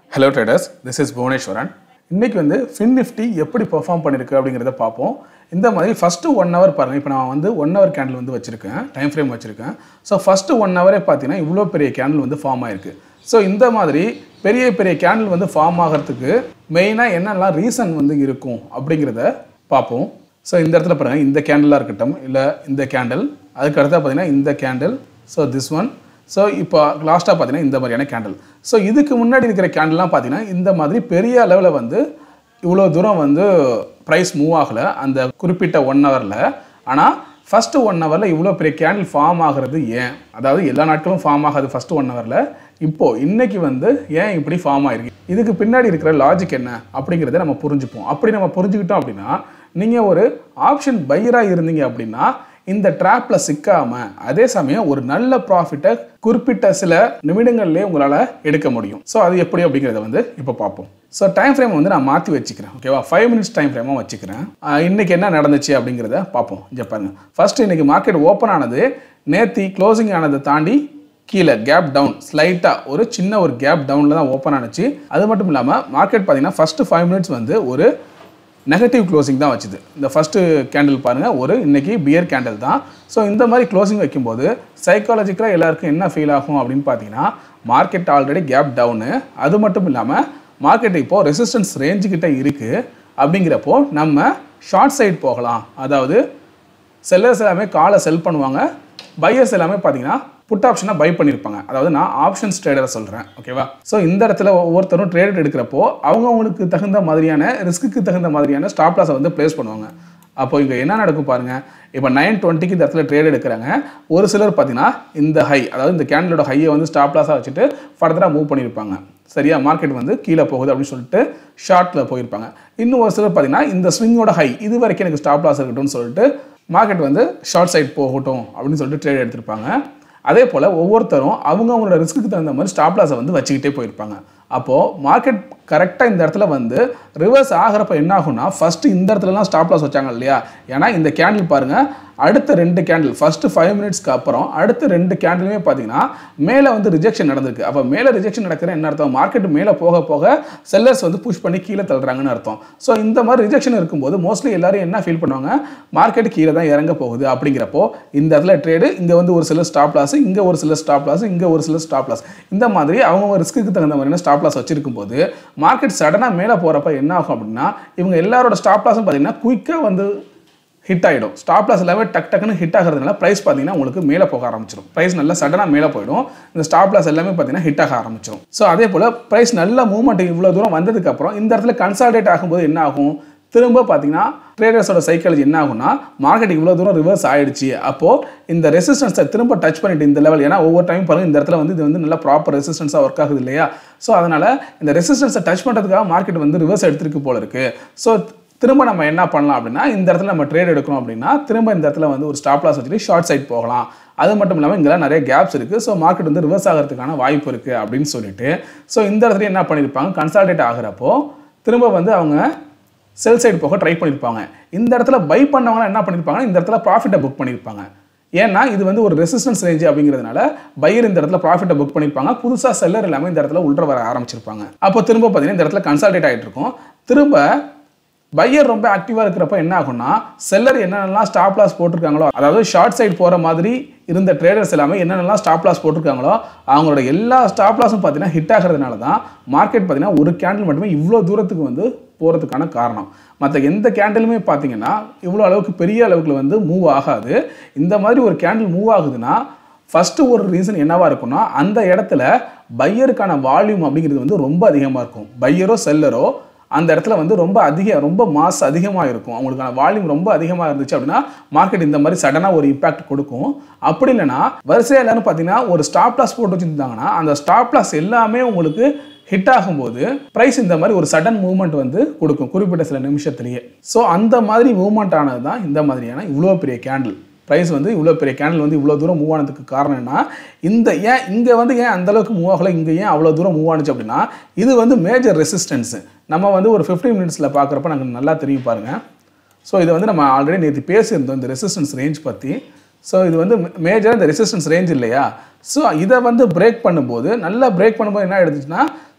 hello traders this is Bhuvaneswaran இன்னைக்கு வந்து fin Nifty எப்படி பெர்ஃபார்ம் பண்ணியிருக்கு அப்படிங்கிறத பார்ப்போம் இந்த மாதிரி ஃபஸ்ட்டு ஒன் ஹவர் பாருங்கள் இப்போ நான் வந்து ஒன் ஹவர் கேண்டில் வந்து வச்சுருக்கேன் டைம் ஃப்ரேம் வச்சுருக்கேன் ஸோ ஃபஸ்ட்டு ஒன் ஹவரே பார்த்தீங்கன்னா இவ்வளோ பெரிய கேண்டில் வந்து ஃபார்ம் ஆயிருக்கு ஸோ இந்த மாதிரி பெரிய பெரிய கேண்டில் வந்து ஃபார்ம் ஆகிறதுக்கு மெயினாக என்னெல்லாம் ரீசன் வந்து இருக்கும் அப்படிங்கிறத பார்ப்போம் ஸோ இந்த இடத்துல பாருங்கள் இந்த கேண்டிலாக இருக்கட்டும் இல்லை இந்த கேண்டில் அதுக்கு அடுத்தா பார்த்தீங்கன்னா இந்த candle so this one so இப்போ லாஸ்ட்டாக பார்த்தீங்கன்னா இந்த மாதிரியான கேண்டில் ஸோ இதுக்கு முன்னாடி இருக்கிற கேண்டில்லாம் பார்த்தீங்கன்னா இந்த மாதிரி பெரிய அளவில் வந்து இவ்வளோ தூரம் வந்து ப்ரைஸ் மூவ் ஆகலை அந்த குறிப்பிட்ட ஒன் ஹவரில் ஆனால் ஃபஸ்ட்டு ஒன் ஹவரில் இவ்வளோ பெரிய கேண்டில் ஃபார்ம் ஆகிறது ஏன் அதாவது எல்லா நாட்களும் ஃபார்ம் ஆகாது ஃபஸ்ட்டு ஒன் ஹவரில் இப்போது இன்னைக்கு வந்து ஏன் இப்படி ஃபார்ம் ஆயிருக்கு இதுக்கு பின்னாடி இருக்கிற லாஜிக் என்ன அப்படிங்கிறத நம்ம புரிஞ்சுப்போம் அப்படி நம்ம புரிஞ்சுக்கிட்டோம் அப்படின்னா நீங்கள் ஒரு ஆப்ஷன் பையராக இருந்தீங்க அப்படின்னா இந்த ட்ராப்ல சிக்காம அதே சமயம் ஒரு நல்ல ப்ராஃபிட்டை குறிப்பிட்ட சில நிமிடங்கள்லேயே உங்களால் எடுக்க முடியும் ஸோ அது எப்படி அப்படிங்கிறத வந்து இப்போ பார்ப்போம் ஸோ டைம் ஃப்ரேம் வந்து நான் மாற்றி வச்சுக்கிறேன் ஓகேவா ஃபைவ் மினிட்ஸ் டைம் ஃப்ரேமாக வச்சுக்கிறேன் ஆஹ் இன்னைக்கு என்ன நடந்துச்சு அப்படிங்கிறத பார்ப்போம் இங்கே பாருங்க ஃபர்ஸ்ட் இன்னைக்கு மார்க்கெட் ஓப்பன் ஆனது நேத்தி க்ளோசிங் ஆனதை தாண்டி கீழே கேப் டவுன் ஸ்லைட்டாக ஒரு சின்ன ஒரு கேப் டவுனில் தான் ஓப்பன் ஆனுச்சு அது மட்டும் இல்லாமல் மார்க்கெட் பார்த்தீங்கன்னா ஃபஸ்ட்டு ஃபைவ் மினிட்ஸ் வந்து ஒரு நெகட்டிவ் க்ளோசிங் தான் வச்சுது இந்த ஃபஸ்ட்டு கேண்டில் பாருங்கள் ஒரு இன்னைக்கு பியர் கேண்டில் தான் ஸோ இந்த மாதிரி க்ளோசிங் வைக்கும்போது சைக்காலஜிக்கலாக எல்லாருக்கும் என்ன ஃபீல் ஆகும் அப்படின்னு பார்த்தீங்கன்னா மார்க்கெட் ஆல்ரெடி கேப் டவுனு அது மட்டும் இல்லாமல் மார்க்கெட் இப்போது ரெசிஸ்டன்ஸ் ரேஞ்சுக்கிட்ட இருக்குது அப்படிங்கிறப்போ நம்ம ஷார்ட் சைட் போகலாம் அதாவது செல்லர்ஸ் எல்லாமே காலை செல் பண்ணுவாங்க பையர்ஸ் எல்லாமே பார்த்தீங்கன்னா புட் ஆப்ஷனை பை பண்ணியிருப்பாங்க அதாவது நான் ஆப்ஷன்ஸ் ட்ரேடரை சொல்கிறேன் ஓகேவா ஸோ இந்த இடத்துல ஒவ்வொருத்தரும் ட்ரேட் எடுக்கிறப்போ அவங்கவுங்களுக்கு தகுந்த மாதிரியான ரிஸ்க்குக்கு தகுந்த மாதிரியான ஸ்டாப் லாஸை வந்து ப்ளேஸ் பண்ணுவாங்க அப்போ இங்கே என்ன நடக்கும் பாருங்க இப்போ நைன் டுவெண்ட்டிக்கு இந்த இடத்துல ட்ரேட் எடுக்கிறாங்க ஒரு சிலர் பார்த்தீங்கன்னா இந்த ஹை அதாவது இந்த கேண்டலோட ஹையை வந்து ஸ்டாப் லாஸாக வச்சுட்டு ஃபர்தராக மூவ் பண்ணியிருப்பாங்க சரியா மார்க்கெட் வந்து கீழே போகுது அப்படின்னு சொல்லிட்டு ஷார்ட்டில் போயிருப்பாங்க இன்னும் ஒரு சிலர் பார்த்தீங்கன்னா இந்த ஸ்விங்கோட ஹை இது வரைக்கும் எனக்கு ஸ்டாப் லாஸ் இருக்கட்டும்னு சொல்லிட்டு மார்க்கெட் வந்து ஷார்ட் சைட் போகட்டும் அப்படின்னு சொல்லிட்டு ட்ரேட் எடுத்திருப்பாங்க அதே போல் ஒவ்வொருத்தரும் அவங்க அவங்களோட ரிஸ்க்குக்கு தகுந்த மாதிரி ஸ்டாப் லாஸை வந்து வச்சுக்கிட்டே போயிருப்பாங்க அப்போது மார்க்கெட் கரெக்டாக இந்த இடத்துல வந்து ரிவர்ஸ் ஆகிறப்ப என்ன ஆகும்னா ஃபஸ்ட்டு இந்த இடத்துலலாம் ஸ்டாப் லாஸ் வச்சாங்க இல்லையா ஏன்னா இந்த கேண்டில் பாருங்கள் அடுத்த ரெண்டு கேண்டில் ஃபஸ்ட்டு ஃபைவ் மினிட்ஸ்க்கு அப்புறம் அடுத்த ரெண்டு கேண்டிலுமே பார்த்தீங்கன்னா மேலே வந்து ரிஜெக்ஷன் நடந்திருக்கு அப்போ மேலே ரிஜெக்ஷன் நடக்கிற என்ன அர்த்தம் மார்க்கெட் மேலே போக போக செல்லர்ஸ் வந்து புஷ் பண்ணி கீழே தள்ளுறாங்கன்னு அர்த்தம் ஸோ இந்த மாதிரி ரிஜெக்ஷன் இருக்கும்போது மோஸ்ட்லி எல்லாரும் என்ன ஃபீல் பண்ணுவாங்க மார்க்கெட் கீழே தான் இறங்க போகுது அப்படிங்கிறப்போ இந்த இடத்துல ட்ரேடு இங்கே வந்து ஒரு சில ஸ்டாப் லாஸ் இங்கே ஒரு சில ஸ்டாப் லாஸ் இங்கே ஒரு சில ஸ்டாப் லாஸ் இந்த மாதிரி அவங்க ரிஸ்க்குக்கு தகுந்த மாதிரியான ஸ்டாப் லாஸ் வச்சிருக்கும் போது மார்க்கெட் சடனாக மேலே போகிறப்ப என்ன ஆகும் அப்படின்னா இவங்க எல்லாரோட ஸ்டாப் லாஸும் பார்த்தீங்கன்னா குயிக்காக வந்து ஹிட் ஆகிடும் ஸ்டாப் லாஸ் எல்லாமே டக் டக்குன்னு ஹிட் ஆகிறதுனால ப்ரைஸ் பார்த்தீங்கன்னா உங்களுக்கு மேலே போக ஆரம்பிச்சிடும் ப்ரைஸ் நல்லா சடனாக மேலே போயிடும் இந்த ஸ்டாப் லாஸ் எல்லாமே பார்த்தீங்கன்னா ஹிட் ஆக ஆரம்பிச்சிடும் ஸோ அதே போல் ப்ரைஸ் நல்ல மூவ்மெண்ட் இவ்வளோ தூரம் வந்ததுக்கப்புறம் இந்த இடத்துல கன்சால்டேட் ஆகும்போது என்ன ஆகும் திரும்ப பார்த்தீங்கன்னா ட்ரேடர்ஸோட சைக்காலஜி என்ன ஆகும்னா மார்க்கெட் இவ்வளோ தூரம் ரிவர்ஸ் ஆயிடுச்சு அப்போது இந்த ரெசிஸ்டன்ஸை திரும்ப டச் பண்ணிட்டு இந்த லெவல் ஏன்னா ஒவ்வொரு டைம் பாருங்க இந்த இடத்துல வந்து இது வந்து நல்லா ப்ராப்பர் ரெசிஸ்டன்ஸாக ஒர்க் ஆகுது இல்லையா ஸோ அதனால் இந்த ரெசிஸ்டன்ஸை டச் பண்ணுறதுக்காக மார்க்கெட் வந்து ரிவர்ஸ் எடுத்துருக்கு போல இருக்குது ஸோ திரும்ப நம்ம என்ன பண்ணலாம் அப்படின்னா இந்த இடத்துல நம்ம ட்ரேட் எடுக்கிறோம் அப்படின்னா திரும்ப இந்த இடத்துல வந்து ஒரு ஸ்டாப் லாஸ் வச்சுட்டு ஷார்ட் சைட் போகலாம் அது மட்டும் இல்லாமல் இங்கெல்லாம் நிறைய கேப்ஸ் இருக்குது ஸோ மார்க்கெட் வந்து ரிவர்ஸ் ஆகிறதுக்கான வாய்ப்பு இருக்குது அப்படின்னு சொல்லிட்டு ஸோ இந்த இடத்துல என்ன பண்ணியிருப்பாங்க கன்சால்டேட் ஆகிறப்போ திரும்ப வந்து அவங்க செல் சைடு போக ட்ரை பண்ணியிருப்பாங்க இந்த இடத்துல பை பண்ணவங்க என்ன பண்ணியிருப்பாங்க இந்த இடத்துல ப்ராஃபிட்டை புக் பண்ணியிருப்பாங்க ஏன்னா இது வந்து ஒரு ரெசிஸ்டன்ஸ் ரேஞ்சு அப்படிங்கிறதுனால பையர் இந்த இடத்துல ப்ராஃபிட்டை புக் பண்ணியிருப்பாங்க புதுசாக செல்லர் எல்லாமே இந்த இடத்துல உள்ள வர ஆரம்பிச்சிருப்பாங்க அப்போ திரும்ப பார்த்தீங்கன்னா இந்த இடத்துல கன்சால்டேட் ஆகிட்டு இருக்கும் திரும்ப பையர் ரொம்ப ஆக்டிவாக இருக்கிறப்ப என்ன ஆகும்னா செல்லர் என்னென்னலாம் ஸ்டாப் லாஸ் போட்டிருக்காங்களோ அதாவது ஷார்ட் சைடு போகிற மாதிரி இருந்த ட்ரேடர்ஸ் எல்லாமே என்னென்னலாம் ஸ்டாப் லாஸ் போட்டிருக்காங்களோ அவங்களோட எல்லா ஸ்டாப் லாஸும் பார்த்தீங்கன்னா ஹிட் ஆகிறதுனால தான் மார்க்கெட் பார்த்தீங்கன்னா ஒரு கேண்டில் மட்டுமே இவ்வளோ தூரத்துக்கு வந்து போகிறதுக்கான காரணம் மற்ற எந்த கேண்டிலுமே பார்த்தீங்கன்னா இவ்வளோ அளவுக்கு பெரிய அளவுக்கு வந்து மூவ் ஆகாது இந்த மாதிரி ஒரு கேண்டில் மூவ் ஆகுதுன்னா ஃபஸ்ட்டு ஒரு ரீசன் என்னவா இருக்கும்னா அந்த இடத்துல பையருக்கான வால்யூம் அப்படிங்கிறது வந்து ரொம்ப அதிகமாக இருக்கும் பையரோ செல்லரோ அந்த இடத்துல வந்து ரொம்ப அதிக ரொம்ப மாஸ் அதிகமாக இருக்கும் அவங்களுக்கான வால்யூம் ரொம்ப அதிகமாக இருந்துச்சு அப்படின்னா மார்க்கெட் இந்த மாதிரி சடனாக ஒரு இம்பாக்ட் கொடுக்கும் அப்படி இல்லைன்னா வரிசையாக எல்லாரும் பார்த்தீங்கன்னா ஒரு ஸ்டாப் லாஸ் போட்டு வச்சுருந்தாங்கன்னா அந்த ஸ்டாப் லாஸ் எல்லாமே உங்களுக்கு ஹிட் ஆகும்போது ப்ரைஸ் இந்த மாதிரி ஒரு சடன் மூவ்மெண்ட் வந்து கொடுக்கும் குறிப்பிட்ட சில நிமிஷத்துலேயே ஸோ அந்த மாதிரி மூவ்மெண்ட் ஆனது தான் இந்த மாதிரியான இவ்வளோ பெரிய கேண்டில் ப்ரைஸ் வந்து இவ்வளோ பெரிய கேண்டில் வந்து இவ்வளோ தூரம் மூவ் ஆனதுக்கு காரணம் என்ன இந்த ஏன் இங்கே வந்து ஏன் அந்த அளவுக்கு மூவ் ஆகலை இங்கே ஏன் அவ்வளோ தூரம் மூவ் ஆனுச்சு அப்படின்னா இது வந்து மேஜர் ரெசிஸ்டன்ஸு நம்ம வந்து ஒரு ஃபிஃப்டீன் மினிட்ஸில் பார்க்குறப்ப எனக்கு நல்லா தெரியும் பாருங்கள் ஸோ இது வந்து நம்ம ஆல்ரெடி நேற்று பேசியிருந்தோம் இந்த ரெசிஸ்டன்ஸ் ரேஞ்ச் பற்றி ஸோ இது வந்து மேஜர் இந்த ரெசிஸ்டன்ஸ் ரேஞ்ச் இல்லையா ஸோ இதை வந்து பிரேக் பண்ணும்போது நல்லா பிரேக் பண்ணும்போது என்ன எடுத்துச்சுன்னா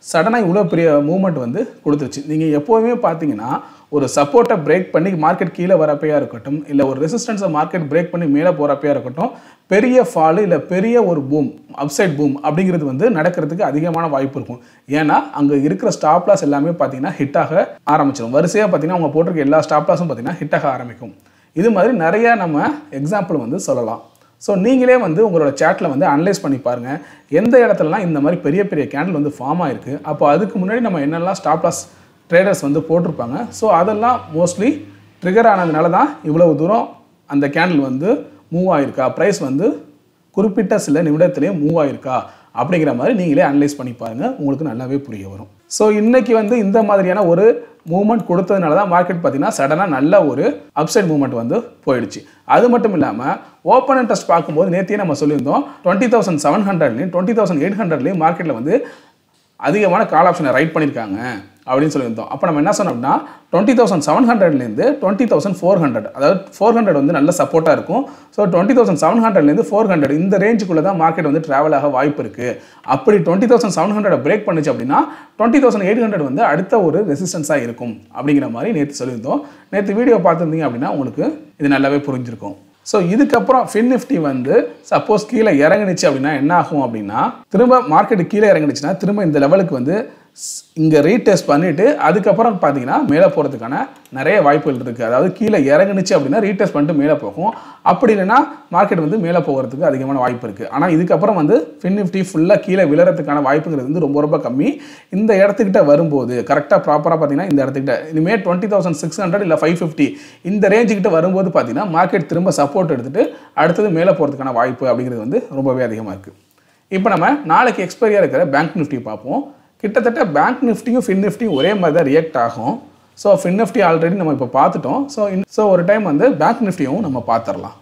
சடனாக இவ்வளோ பெரிய மூவ்மெண்ட் வந்து கொடுத்துருச்சு நீங்கள் எப்போவுமே பார்த்தீங்கன்னா ஒரு சப்போர்ட்டை பிரேக் பண்ணி மார்க்கெட் கீழே வரப்பையா இருக்கட்டும் இல்லை ஒரு ரெசிஸ்டன்ஸை மார்க்கெட் பிரேக் பண்ணி மேலே போகிறப்பையா இருக்கட்டும் பெரிய ஃபால் இல்லை பெரிய ஒரு பூம் அப்சைட் பூம் அப்படிங்கிறது வந்து நடக்கிறதுக்கு அதிகமான வாய்ப்பு இருக்கும் ஏன்னா அங்கே இருக்கிற ஸ்டாப் லாஸ் எல்லாமே பார்த்தீங்கன்னா ஹிட் ஆக ஆரம்பிச்சிடும் வரிசையாக பார்த்தீங்கன்னா அவங்க போட்டிருக்க எல்லா ஸ்டாப் லாஸும் பார்த்தீங்கன்னா ஹிட் ஆக ஆரம்பிக்கும் இது மாதிரி நிறைய நம்ம எக்ஸாம்பிள் வந்து சொல்லலாம் ஸோ நீங்களே வந்து உங்களோட சேட்டில் வந்து அனலைஸ் பண்ணி பாருங்கள் எந்த இடத்துலலாம் இந்த மாதிரி பெரிய பெரிய கேண்டில் வந்து ஃபார்ம் ஆயிருக்கு அப்போ அதுக்கு முன்னாடி நம்ம என்னெல்லாம் ஸ்டாப் லாஸ் ட்ரேடர்ஸ் வந்து போட்டிருப்பாங்க ஸோ அதெல்லாம் மோஸ்ட்லி ட்ரிகர் ஆனதுனால தான் இவ்வளவு தூரம் அந்த கேண்டில் வந்து மூவ் ஆயிருக்கா ப்ரைஸ் வந்து குறிப்பிட்ட சில நிமிடத்திலேயே மூவ் ஆயிருக்கா அப்படிங்கிற மாதிரி நீங்களே அனலைஸ் பண்ணி பாருங்கள் உங்களுக்கு நல்லாவே புரிய வரும் ஸோ இன்னைக்கு வந்து இந்த மாதிரியான ஒரு மூவ்மெண்ட் கொடுத்ததுனால தான் மார்க்கெட் பார்த்தீங்கன்னா சடனாக நல்ல ஒரு அப்சைட் மூவ்மெண்ட் வந்து போயிடுச்சு அது மட்டும் இல்லாமல் ஓப்பன் இன்ட்ரெஸ்ட் பார்க்கும்போது நேத்தியே நம்ம சொல்லியிருந்தோம் டுவெண்ட்டி தௌசண்ட் செவன் ஹண்ட்ரட்லையும் டுவெண்ட்டி தௌசண்ட் எயிட் ஹண்ட்ரட்லையும் மார்க்கெட்டில் வந்து அதிகமான கால் ஆப்ஷனை ரைட் பண்ணியிருக்காங்க அப்படின்னு சொல்லியிருந்தோம் அப்போ நம்ம என்ன சொன்னோம்னா டுவெண்ட்டி தௌசண்ட் செவன் ஹண்ட்ரட்லேருந்து டுவெண்ட்டி தௌசண்ட் ஃபோர் ஹண்ட்ரட் அதாவது ஃபோர் ஹண்ட்ரட் வந்து நல்ல சப்போர்ட்டாக இருக்கும் ஸோ டுவெண்ட்டி தௌசண்ட் செவன் ஹண்ட்ரட்லேருந்து ஃபோர் ஹண்ட்ரட் இந்த ரேஞ்சுக்குள்ளே தான் மார்க்கெட் வந்து ட்ராவல் ஆக வாய்ப்பு இருக்குது அப்படி twenty thousand seven hundred break பண்ணுச்சு அப்படின்னா டுவெண்ட்டி தௌசண்ட் எயிட் ஹண்ட்ரட் வந்து அடுத்த ஒரு ரெசிஸ்டன்ஸாக இருக்கும் அப்படிங்கிற மாதிரி நேற்று சொல்லியிருந்தோம் நேற்று வீடியோ பார்த்துருந்தீங்க அப்படின்னா உங்களுக்கு இது நல்லாவே புரிஞ்சிருக்கும் ஸோ இதுக்கப்புறம் ஃபின் நிஃப்டி வந்து சப்போஸ் கீழே இறங்குனுச்சு அப்படின்னா என்ன ஆகும் அப்படின்னா திரும்ப மார்க்கெட்டு கீழே இறங்குனுச்சுன்னா திரும்ப இந்த லெவலுக்கு வந்து இங்கே ரீடெஸ்ட் பண்ணிவிட்டு அதுக்கப்புறம் பார்த்தீங்கன்னா மேலே போகிறதுக்கான நிறைய வாய்ப்புகள் இருக்குது அதாவது கீழே இறங்குனுச்சு அப்படின்னா ரீடெஸ்ட் பண்ணிட்டு மேலே போகும் அப்படி இல்லைன்னா மார்க்கெட் வந்து மேலே போகிறதுக்கு அதிகமான வாய்ப்பு இருக்குது ஆனால் இதுக்கப்புறம் வந்து ஃபின் நிஃப்டி ஃபுல்லாக கீழே விழறதுக்கான வாய்ப்புங்கிறது வந்து ரொம்ப ரொம்ப கம்மி இந்த இடத்துக்கிட்ட வரும்போது கரெக்டாக ப்ராப்பராக பார்த்தீங்கன்னா இந்த இடத்துக்கிட்ட இனிமேல் டுவெண்ட்டி தௌசண்ட் சிக்ஸ் ஹண்ட்ரட் இல்லை ஃபைவ் ஃபிஃப்டி இந்த ரேஞ்சுக்கிட்ட வரும்போது பார்த்தீங்கன்னா மார்க்கெட் திரும்ப சப்போர்ட் எடுத்துட்டு அடுத்தது மேலே போகிறதுக்கான வாய்ப்பு அப்படிங்கிறது வந்து ரொம்பவே அதிகமாக இருக்குது இப்போ நம்ம நாளைக்கு எக்ஸ்பைரியாக இருக்கிற பேங்க் நிஃப்டி பார்ப்போம் கிட்டத்தட்ட பேங்க் நிஃப்டியும் ஃபின் நிஃப்டியும் ஒரே மாதிரி தான் ரியாக்ட் ஆகும் ஸோ ஃபின் நிஃப்டி ஆல்ரெடி நம்ம இப்போ பார்த்துட்டோம் ஸோ ஸோ ஒரு டைம் வந்து பேங்க் நிஃப்டியும் நம்ம பார்த்துடலாம்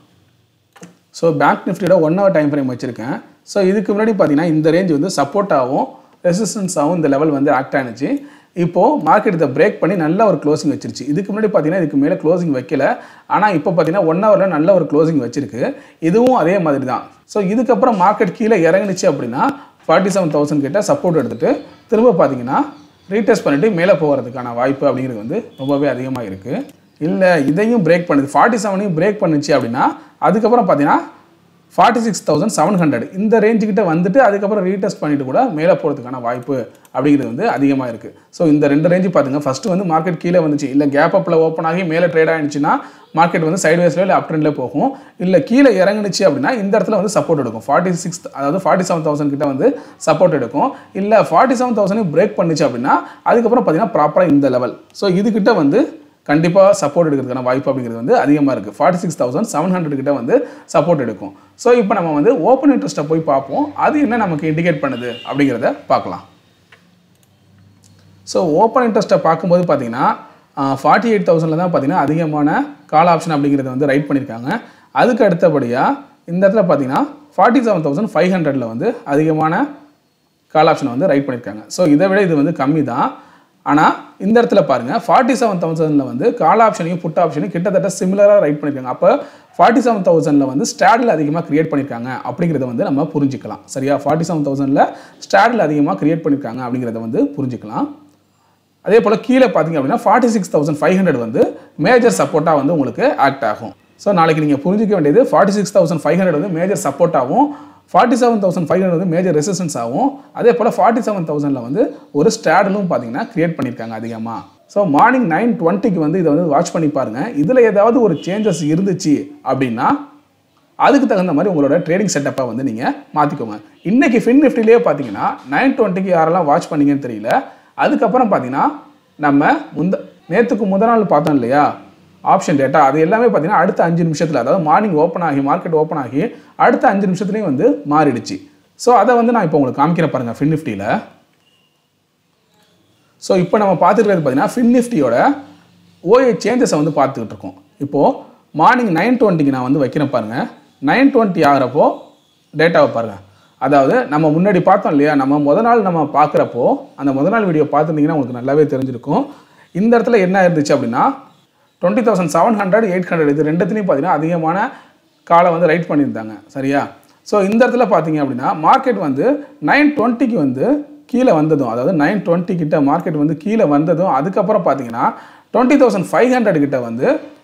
ஸோ பேங்க் நிஃப்டியோட ஒன் ஹவர் டைம் ஃப்ரேம் வச்சுருக்கேன் ஸோ இதுக்கு முன்னாடி பார்த்தீங்கன்னா இந்த ரேஞ்ச் வந்து சப்போர்ட்டாகவும் ரெசிஸ்டன்ஸாகவும் இந்த லெவல் வந்து ஆக்ட் ஆனிச்சு இப்போது மார்க்கெட் இதை பிரேக் பண்ணி நல்ல ஒரு க்ளோசிங் வச்சிருச்சு இதுக்கு முன்னாடி பார்த்தீங்கன்னா இதுக்கு மேலே க்ளோசிங் வைக்கல ஆனால் இப்போ பார்த்தீங்கன்னா ஒன் ஹவரில் நல்ல ஒரு க்ளோசிங் வச்சிருக்கு இதுவும் அதே மாதிரி தான் ஸோ இதுக்கப்புறம் மார்க்கெட் கீழே இறங்குனுச்சு அப்படின்னா ஃபார்ட்டி செவன் தௌசண்ட் கிட்ட சப்போர்ட் எடுத்துட்டு திரும்ப பார்த்தீங்கன்னா ரீடெஸ்ட் பண்ணிட்டு மேலே போகிறதுக்கான வாய்ப்பு அப்படிங்கிறது வந்து ரொம்பவே அதிகமாக இருக்குது இல்லை இதையும் பிரேக் பண்ணுது ஃபார்ட்டி செவனையும் பிரேக் பண்ணுச்சு அப்படின்னா அதுக்கப்புறம் பார்த்தீங்கன்னா forty six thousand seven hundred இந்த ரேஞ்சுக்கிட்ட வந்துட்டு அதுக்கப்புறம் ரீடெஸ்ட் பண்ணிட்டு கூட மேலே போகிறதுக்கான வாய்ப்பு அப்படிங்கிறது வந்து அதிகமாக இருக்குது ஸோ இந்த ரெண்டு ரேஞ்சு பார்த்துங்க ஃபஸ்ட்டு வந்து மார்க்கெட் கீழே வந்துச்சு இல்லை கேப் அப்பில் ஓப்பன் ஆகி மேலே ட்ரேட் ஆகிடுச்சுன்னா மார்க்கெட் வந்து சைட்வேஸில் இல்லை அப் ட்ரெண்டில் போகும் இல்லை கீழே இறங்குனுச்சு அப்படின்னா இந்த இடத்துல வந்து சப்போர்ட் எடுக்கும் ஃபார்ட்டி சிக்ஸ் அதாவது ஃபார்ட்டி செவன் தௌசண்ட் கிட்ட வந்து சப்போர்ட் எடுக்கும் இல்லை ஃபார்ட்டி செவன் தௌசண்ட் பிரேக் பண்ணுச்சு அப்படின்னா அதுக்கப்புறம் பார்த்தீங்கன்னா ப்ராப்பராக இந்த லெவல் ஸோ இதுக்கிட்ட வந்து கண்டிப்பாக சப்போர்ட் எடுக்கிறதுக்கான வாய்ப்பு அப்படிங்கிறது வந்து அதிகமாக இருக்குது forty six thousand seven hundred கிட்ட வந்து சப்போர்ட் எடுக்கும் ஸோ இப்போ நம்ம வந்து ஓப்பன் இன்ட்ரெஸ்ட்டை போய் பார்ப்போம் அது என்ன நமக்கு இண்டிகேட் பண்ணுது அப்படிங்கிறத பார்க்கலாம் ஸோ ஓப்பன் இன்ட்ரெஸ்ட்டை பார்க்கும்போது பார்த்தீங்கன்னா ஃபார்ட்டி எயிட் தௌசண்டில் தான் பார்த்தீங்கன்னா அதிகமான கால் ஆப்ஷன் அப்படிங்கிறத வந்து ரைட் பண்ணியிருக்காங்க அதுக்கு அடுத்தபடியாக இந்த இடத்துல பார்த்தீங்கன்னா ஃபார்ட்டி செவன் தௌசண்ட் ஃபைவ் ஹண்ட்ரடில் வந்து அதிகமான கால் ஆப்ஷனை வந்து ரைட் பண்ணியிருக்காங்க ஸோ இதை விட இது வந்து கம்மி தான் ஆனால் இந்த இடத்துல பாருங்கள் ஃபார்ட்டி செவன் தௌசண்டில் வந்து கால் ஆப்ஷனையும் புட் ஆப்ஷனையும் கிட்டத்தட்ட சிமிலராக ரைட் பண்ணியிருக்காங்க அப்போ ஃபார்ட்டி செவன் தௌசண்டில் வந்து ஸ்டாடில் அதிகமாக கிரியேட் பண்ணியிருக்காங்க அப்படிங்கிறத வந்து நம்ம புரிஞ்சுக்கலாம் சரியா ஃபார்ட்டி செவன் தௌசண்டில் ஸ்டாடில் அதிகமாக கிரியேட் பண்ணியிருக்காங்க அப்படிங்கிறத வந்து புரிஞ்சுக்கலாம் அதே போல் கீழே பார்த்தீங்க அப்படின்னா forty six thousand five hundred வந்து மேஜர் சப்போர்ட்டாக வந்து உங்களுக்கு ஆக்ட் ஆகும் ஸோ நாளைக்கு நீங்கள் புரிஞ்சிக்க வேண்டியது forty six thousand five hundred வந்து மேஜர் சப்போர்ட்டாகவும் forty seven thousand five hundred வந்து மேஜர் ரெசிஸ்டன்ஸ் ஆகும் அதே போல் ஃபார்ட்டி செவன் தௌசண்டில் வந்து ஒரு ஸ்டாடலும் பார்த்தீங்கன்னா கிரியேட் பண்ணியிருக்காங்க அதிகமாக ஸோ மார்னிங் நைன் டுவெண்ட்டிக்கு வந்து இதை வந்து வாட்ச் பண்ணி பாருங்கள் இதில் ஏதாவது ஒரு சேஞ்சஸ் இருந்துச்சு அப்படின்னா அதுக்கு தகுந்த மாதிரி உங்களோட ட்ரேடிங் செட்டப்பை வந்து நீங்கள் மாற்றிக்கோங்க இன்றைக்கி ஃபின் நிஃப்டிலேயே பார்த்தீங்கன்னா நைன் டுவெண்ட்டிக்கு யாரெல்லாம் வாட்ச் பண்ணீங்கன்னு தெரியல அதுக்கப்புறம் பார்த்தீங்கன்னா நம்ம முந்த நேற்றுக்கு முத நாள் பார்த்தோம் இல்லையா ஆப்ஷன் டேட்டா அது எல்லாமே பார்த்தீங்கன்னா அடுத்த அஞ்சு நிமிஷத்தில் அதாவது மார்னிங் ஓப்பன் ஆகி மார்க்கெட் ஓப்பன் ஆகி அடுத்த அஞ்சு நிமிஷத்துலேயும் வந்து மாறிடுச்சு ஸோ அதை வந்து நான் இப்போ உங்களுக்கு காமிக்கிறேன் பாருங்கள் ஃபின் நிஃப்டியில் ஸோ இப்போ நம்ம பார்த்துக்கிறது பார்த்தீங்கன்னா ஃபின் நிஃப்டியோட ஓஏ சேஞ்சஸை வந்து பார்த்துக்கிட்டு இருக்கோம் இப்போது மார்னிங் நைன் டுவெண்ட்டிக்கு நான் வந்து வைக்கிறேன் பாருங்கள் நைன் டுவெண்ட்டி ஆகிறப்போ டேட்டாவை பாருங்கள் அதாவது நம்ம முன்னாடி பார்த்தோம் இல்லையா நம்ம முத நாள் நம்ம பார்க்குறப்போ அந்த முத நாள் வீடியோ பார்த்துருந்தீங்கன்னா உங்களுக்கு நல்லாவே தெரிஞ்சிருக்கும் இந்த இடத்துல என்ன இருந்துச்சு அப்படின்னா twenty thousand seven hundred eight hundred இது ரெண்டுத்துலையும் பார்த்தீங்கன்னா அதிகமான காலை வந்து ரைட் பண்ணியிருந்தாங்க சரியா ஸோ இந்த இடத்துல பார்த்தீங்க அப்படின்னா மார்க்கெட் வந்து நைன் டுவெண்ட்டிக்கு வந்து கீழே வந்ததும் அதாவது நைன் டுவெண்ட்டி கிட்ட மார்க்கெட் வந்து கீழே வந்ததும் அதுக்கப்புறம் பார்த்தீங்கன்னா டுவெண்ட்டி தௌசண்ட் ஃபைவ் ஹண்ட்ரட் கிட்ட வந்து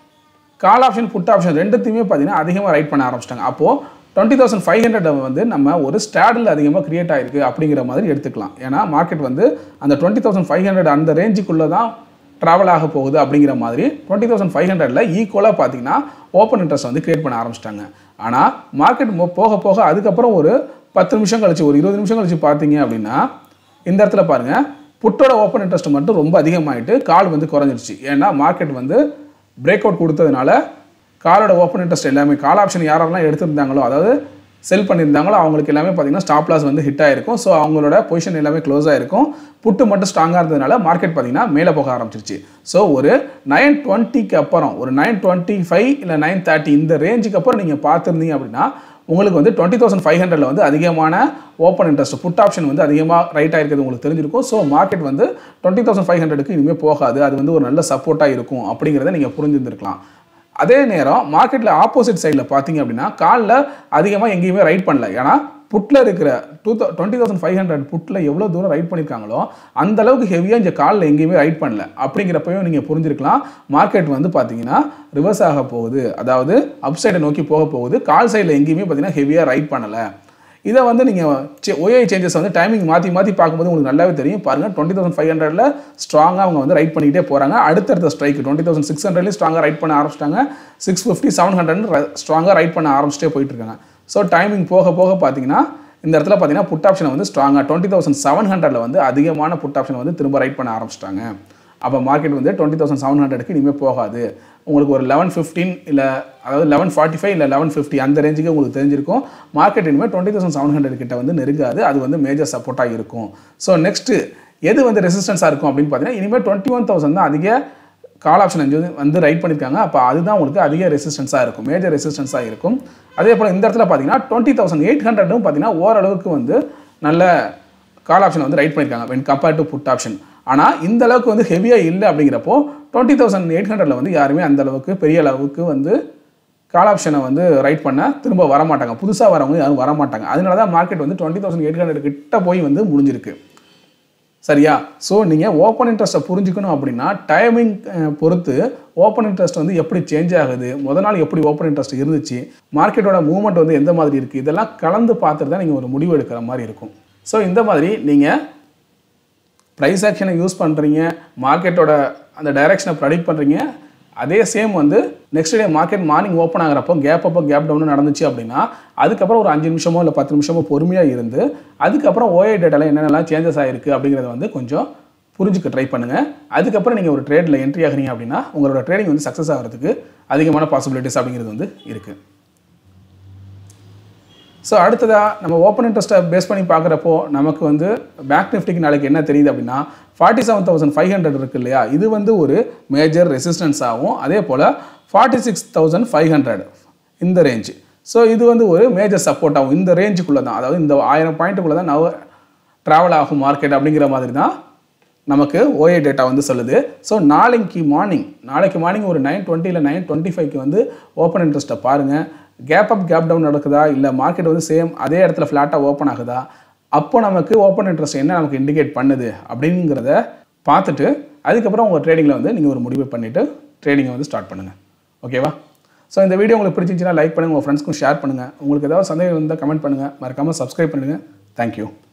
கால் ஆப்ஷன் புட் ஆப்ஷன் ரெண்டுத்தையுமே பார்த்தீங்கன்னா அதிகமாக ரைட் பண்ண ஆரம்பிச்சிட்டாங்க அப்போது டுவெண்ட்டி தௌசண்ட் ஃபைவ் ஹண்ட்ரட் வந்து நம்ம ஒரு ஸ்டாடில் அதிகமாக கிரியேட் ஆயிருக்கு அப்படிங்கிற மாதிரி எடுத்துக்கலாம் ஏன்னா மார்க்கெட் வந்து அந்த டுவெண்ட்டி தௌசண்ட் ஃபைவ் ஹண்ட்ரட் அந்த ரேஞ்சுக்குள்ளே தான் ட்ராவல் ஆக போகுது அப்படிங்கிற மாதிரி டுவெண்ட்டி தௌசண்ட் ஃபைவ் ஹண்ட்ரடில் ஈக்குவலாக பார்த்தீங்கன்னா ஓப்பன் இன்ட்ரெஸ்ட் வந்து கிரியேட் பண்ண ஆரம்பிச்சிட்டாங்க ஆனால் மார்க்கெட் போக போக அதுக்கப்புறம் ஒரு பத்து நிமிஷம் கழிச்சு ஒரு இருபது நிமிஷம் கழிச்சு பார்த்தீங்க அப்படின்னா இந்த இடத்துல பாருங்கள் புட்டோட ஓப்பன் இன்ட்ரெஸ்ட் மட்டும் ரொம்ப அதிகமாயிட்டு கால் வந்து குறைஞ்சிருச்சு ஏன்னா மார்க்கெட் வந்து பிரேக் அவுட் கொடுத்ததுனால காலோட ஓப்பன் இன்ட்ரெஸ்ட் எல்லாமே கால் ஆப்ஷன் யாரெல்லாம் எடுத்திருந்தாங்களோ அதாவது செல் பண்ணியிருந்தாங்களோ அவங்களுக்கு எல்லாமே பார்த்தீங்கன்னா ஸ்டாப் லாஸ் வந்து ஹிட் ஆயிருக்கும் ஸோ அவங்களோட பொசிஷன் எல்லாமே க்ளோஸ் ஆயிருக்கும் புட்டு மட்டும் ஸ்ட்ராங்காக இருந்ததுனால மார்க்கெட் பார்த்தீங்கன்னா மேலே போக ஆரம்பிச்சிருச்சு ஸோ ஒரு நைன் டுவெண்ட்டிக்கு அப்புறம் ஒரு நைன் டுவெண்ட்டி ஃபைவ் இல்லை நைன் தேர்ட்டி இந்த ரேஞ்சுக்கு அப்புறம் நீங்கள் பார்த்துருந்தீங்க அப்படின்னா உங்களுக்கு வந்து டுவெண்ட்டி தௌசண்ட் ஃபைவ் ஹண்ட்ரட்ல வந்து அதிகமான ஓப்பன் இன்ட்ரெஸ்ட் புட் ஆப்ஷன் வந்து அதிகமாக ரைட் ஆயிருக்கிறது உங்களுக்கு தெரிஞ்சிருக்கும் ஸோ மார்க்கெட் வந்து டுவெண்ட்டி தௌசண்ட் ஃபைவ் ஹண்ட்ரடுக்கு இனிமேல் போகாது அது வந்து ஒரு நல்ல சப்போர்ட்டாக இருக்கும் அப்படிங்கிறத நீங்கள் புரிஞ்சிருந்துருக்கலாம் அதே நேரம் மார்க்கெட்டில் ஆப்போசிட் சைடில் பார்த்தீங்க அப்படின்னா காலில் அதிகமாக எங்கேயுமே ரைட் பண்ணல ஏன்னா புட்டில் இருக்கிற டூ தௌ டுவெண்ட்டி தௌசண்ட் ஃபைவ் ஹண்ட்ரட் புட்டில் எவ்வளோ தூரம் ரைட் பண்ணியிருக்காங்களோ அந்த அளவுக்கு ஹெவியாக இந்த காலில் எங்கேயுமே ரைட் பண்ணல அப்படிங்கிறப்பையும் நீங்கள் புரிஞ்சிருக்கலாம் மார்க்கெட் வந்து பார்த்தீங்கன்னா ரிவர்ஸ் ஆக போகுது அதாவது அப் சைடை நோக்கி போக போகுது கால் சைடில் எங்கேயுமே பார்த்தீங்கன்னா ஹெவியாக ரைட் பண்ணலை இதை வந்து நீங்கள் ஒய்ஐ சேஞ்சஸ் வந்து டைமிங் மாற்றி மாற்றி பார்க்கும்போது உங்களுக்கு நல்லாவே தெரியும் பாருங்கள் டுவெண்ட்டி தௌசண்ட் ஃபைவ் ஹண்ட்ரடில் ஸ்ட்ராங்காக அவங்க வந்து ரைட் பண்ணிக்கிட்டே போகிறாங்க அடுத்தடுத்த ஸ்ட்ரைக் டுவெண்ட்டி தௌசண்ட் சிக்ஸ் ஹண்ட்ரட்லேயும் ஸ்ட்ராங்காக ரைட் பண்ண ஆரம்பிச்சிட்டாங்க சிக்ஸ் ஃபிஃப்டி செவன் ஹண்ட்ரட் ஸ்ட்ராங்காக ரைட் பண்ண ஆரம்பிச்சிட்டே போயிட்டு இருக்காங்க ஸோ டைமிங் போக போக பார்த்தீங்கன்னா இந்த இடத்துல பார்த்தீங்கன்னா புட் ஆப்ஷனை வந்து ஸ்ட்ராங்காக டுவெண்ட்டி தௌசண்ட் செவன் ஹண்ட்ரடில் வந்து அதிகமான புட் ஆப்ஷனை வந்து திரும்ப ரைட் பண்ண ஆரம்பிச்சிட்டாங்க அப்போ மார்க்கெட் வந்து டுவெண்ட்டி தௌசண்ட் செவன் ஹண்ட்ரடுக்கு இனிமேல் போகாது உங்களுக்கு ஒரு லெவன் ஃபிஃப்டீன் இல்லை அதாவது லெவன் ஃபார்ட்டி ஃபைவ் இல்லை லெவன் ஃபிஃப்டி அந்த ரேஞ்சுக்கு உங்களுக்கு தெரிஞ்சிருக்கும் மார்க்கெட் இனிமேல் டுவெண்ட்டி தௌசண்ட் செவன் ஹண்ட்ரட் கிட்ட வந்து நெருங்காது அது வந்து மேஜர் சப்போர்ட்டாக இருக்கும் ஸோ நெக்ஸ்ட்டு எது வந்து ரெசிஸ்டன்ஸாக இருக்கும் அப்படின்னு பார்த்தீங்கன்னா இனிமேல் டுவெண்ட்டி ஒன் தௌசண்ட் தான் அதிக கால் ஆப்ஷன் வந்து வந்து ரைட் பண்ணியிருக்காங்க அப்போ அதுதான் உங்களுக்கு அதிக ரெசிஸ்டன்ஸாக இருக்கும் மேஜர் ரெசிஸ்டன்ஸாக இருக்கும் அதே போல் இந்த இடத்துல பார்த்தீங்கன்னா டுவெண்ட்டி தௌசண்ட் எயிட் ஹண்ட்ரடும் பார்த்தீங்கன்னா ஓரளவுக்கு வந்து நல்ல கால் ஆப்ஷன் வந்து ரைட் பண்ணியிருக்காங்க when compared to put option ஆனால் இந்த அளவுக்கு வந்து ஹெவியாக இல்லை அப்படிங்கிறப்போ டுவெண்ட்டி தௌசண்ட் எயிட் ஹண்ட்ரடில் வந்து யாருமே அந்த அளவுக்கு பெரிய அளவுக்கு வந்து கால் ஆப்ஷனை வந்து ரைட் பண்ண திரும்ப வர மாட்டாங்க புதுசாக வரவங்க யாரும் வர மாட்டாங்க அதனால தான் மார்க்கெட் வந்து டுவெண்ட்டி தௌசண்ட் எயிட் ஹண்ட்ரட் கிட்ட போய் வந்து முடிஞ்சிருக்கு சரியா ஸோ நீங்கள் ஓப்பன் இன்ட்ரெஸ்ட்டை புரிஞ்சுக்கணும் அப்படின்னா டைமிங் பொறுத்து ஓப்பன் இன்ட்ரெஸ்ட் வந்து எப்படி சேஞ்ச் ஆகுது முத நாள் எப்படி ஓப்பன் இன்ட்ரெஸ்ட் இருந்துச்சு மார்க்கெட்டோட மூவ்மெண்ட் வந்து எந்த மாதிரி இருக்குது இதெல்லாம் கலந்து பார்த்துட்டு தான் நீங்கள் ஒரு முடிவு எடுக்கிற மாதிரி இருக்கும் ஸோ இந்த மாதிரி நீங்கள் ப்ரைஸ் ஆக்ஷனை யூஸ் பண்ணுறீங்க மார்க்கெட்டோட அந்த டைரெக்ஷனை ப்ரடிக்ட் பண்ணுறீங்க அதே சேம் வந்து next day market morning open ஆகிறப்போ கேப் அப்போ கேப் டவுன் நடந்துச்சு அப்படின்னா அதுக்கப்புறம் ஒரு அஞ்சு நிமிஷமோ இல்லை பத்து நிமிஷமோ பொறுமையாக இருந்து அதுக்கப்புறம் ஓஏ டேட்டாவில் என்னென்னலாம் சேஞ்சஸ் ஆகிருக்கு அப்படிங்கிறத வந்து கொஞ்சம் புரிஞ்சுக்க ட்ரை பண்ணுங்கள் அதுக்கப்புறம் நீங்கள் ஒரு ட்ரேடில் என்ட்ரி ஆகுறீங்க அப்படின்னா உங்களோட ட்ரேடிங் வந்து சக்ஸஸ் ஆகிறதுக்கு அதிகமான பாசிபிலிட்டிஸ் அப்படிங்கிறது வந்து இருக்குது ஸோ அடுத்ததாக நம்ம ஓப்பன் இன்ட்ரெஸ்ட்டை பேஸ் பண்ணி பார்க்குறப்போ நமக்கு வந்து பேங்க் நிஃப்டிக்கு நாளைக்கு என்ன தெரியுது அப்படின்னா forty seven thousand five hundred இருக்கு இல்லையா இது வந்து ஒரு மேஜர் ரெசிஸ்டன்ஸ் ஆகும் அதே போல் forty six thousand five hundred இந்த ரேஞ்சு ஸோ இது வந்து ஒரு மேஜர் சப்போர்ட் ஆகும் இந்த ரேஞ்சுக்குள்ளே தான் அதாவது இந்த ஆயிரம் பாயிண்ட்டுக்குள்ளே தான் நவ ட்ராவல் ஆகும் மார்க்கெட் அப்படிங்கிற மாதிரி தான் நமக்கு ஓஏ டேட்டா வந்து சொல்லுது ஸோ நாளைக்கு மார்னிங் நாளைக்கு மார்னிங் ஒரு நைன் டுவெண்ட்டி இல்லை நைன் டுவெண்ட்டி ஃபைவ்க்கு வந்து ஓப்பன் இன்ட்ரெஸ்ட்டை பாருங்கள் கேப் அப் கேப் டவுன் நடக்குதா இல்லை மார்க்கெட் வந்து சேம் அதே இடத்துல ஃப்ளாட்டாக ஓப்பன் ஆகுதா அப்போ நமக்கு ஓப்பன் இன்ட்ரெஸ்ட் என்ன நமக்கு இண்டிகேட் பண்ணுது அப்படிங்கிறத பார்த்துட்டு அதுக்கப்புறம் உங்கள் ட்ரேடிங்கில் வந்து நீங்கள் ஒரு முடிவு பண்ணிவிட்டு ட்ரேடிங்கை வந்து ஸ்டார்ட் பண்ணுங்கள் ஓகேவா ஸோ இந்த வீடியோ உங்களுக்கு பிடிச்சிருந்துச்சுன்னா லைக் பண்ணுங்கள் உங்கள் ஃப்ரெண்ட்ஸ்க்கும் ஷேர் பண்ணுங்கள் உங்களுக்கு ஏதாவது சந்தேகம் இருந்தால் கமெண்ட் பண்ணுங்கள் மறக்காமல் சப்ஸ்கிரைப் பண்ணுங்கள் தேங்க்யூ